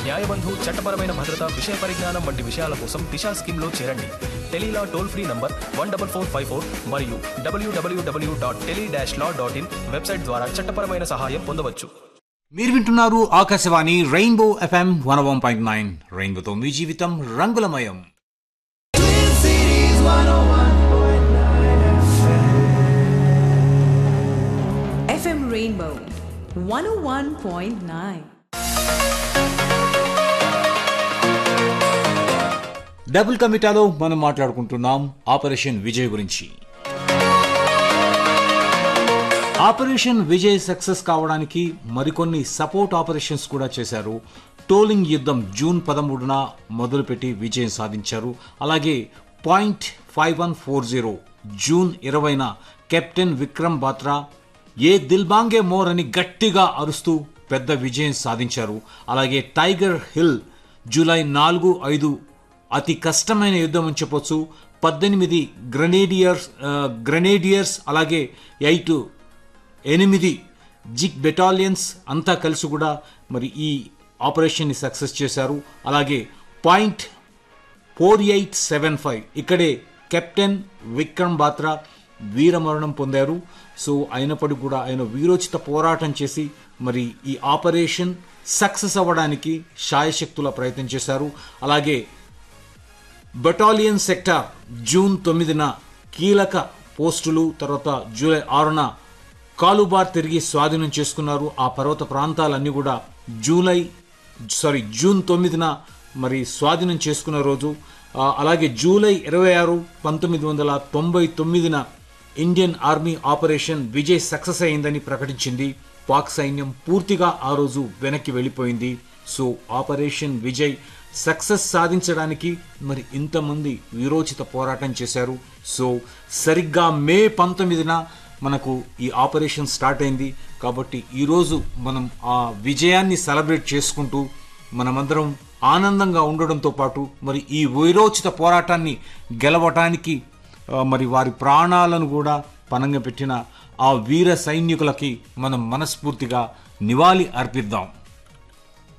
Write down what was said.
న్యాయబంధు చట్టపరమైన భద్రత విషయ పరిజ్ఞానం వంటి విషయాల కోసం దిశా స్కీమ్లో చేరండి Tele Law toll free number one double four five four మరియు W W W dot tele dash law dot in website ద్వారా చట్టపరమైన సహాయం పొందవచ్చు మీరు వింటున్నారు Akashvani Rainbow FM one one point nine రెయిన్బోతో మీ జీవితం రంగులమయం FM Rainbow 101.9. డబుల్ కమిటాలో మనం మాట్లాడుకుంటున్నాం ఆపరేషన్ విజయ్ గురించి ఆపరేషన్ విజయ్ సక్సెస్ కావడానికి మరికొన్ని సపోర్ట్ ఆపరేషన్స్ కూడా చేశారు టోలింగ్ యుద్ధం జూన్ పదమూడున మొదలుపెట్టి విజయం సాధించారు అలాగే point five one four zero June ఇరవైన కెప్టెన్ విక్రమ్ బాత్రా ఏ దిల్బాంగే మోర్ అని గట్టిగా అరుస్తూ పెద్ద విజయం సాధించారు అలాగే టైగర్ హిల్ జూలై నాలుగు ఐదు అతి కష్టమైన యుద్ధం అని చెప్పొచ్చు పద్దెనిమిది గ్రనేడియర్స్ ఆ, గ్రనేడియర్స్ అలాగే ఎయిట్ ఎనిమిది జిక్ బెటాలియన్స్ అంతా కలిసి కూడా మరి ఈ ఆపరేషన్ని సక్సెస్ చేశారు అలాగే point four eight seven five ఇక్కడే కెప్టెన్ విక్రమ్ బాత్రా వీరమరణం పొందారు సో అయినప్పటికీ కూడా ఆయన వీరోచిత పోరాటం చేసి మరి ఈ ఆపరేషన్ సక్సెస్ అవ్వడానికి శాయశక్తుల ప్రయత్నం చేశారు అలాగే బెటాలియన్ సెక్టార్ జూన్ తొమ్మిదిన కీలక పోస్టులు తర్వాత జూలై ఆరున కాలుబార్ తిరిగి స్వాధీనం చేసుకున్నారు ఆ పర్వత ప్రాంతాలన్నీ కూడా జూలై సారీ జూన్ తొమ్మిదిన మరి స్వాధీనం చేసుకున్న రోజు ఆ, అలాగే జూలై ఇరవై ఆరు పంతొమ్మిది వందల తొంభై తొమ్మిదిన Indian army operation Vijay success అయిందని ప్రకటించింది పాక్ సైన్యం పూర్తిగా ఆ రోజు వెనక్కి వెళ్ళిపోయింది సో ఆపరేషన్ విజయ్ సక్సెస్ సాధించడానికి మరి ఇంతమంది వీరోచిత పోరాటం చేశారు సో సరిగ్గా మే పంతొమ్మిదిన మనకు ఈ ఆపరేషన్ స్టార్ట్ అయింది కాబట్టి ఈరోజు మనం ఆ విజయాన్ని సెలబ్రేట్ చేసుకుంటూ మనమందరం ఆనందంగా ఉండడంతో పాటు మరి ఈ వీరోచిత పోరాటాన్ని గెలవటానికి ఆ, మరి వారి ప్రాణాలను కూడా పనంగా పెట్టిన ఆ వీర సైనికులకి మనం మనస్ఫూర్తిగా నివాళి అర్పిద్దాం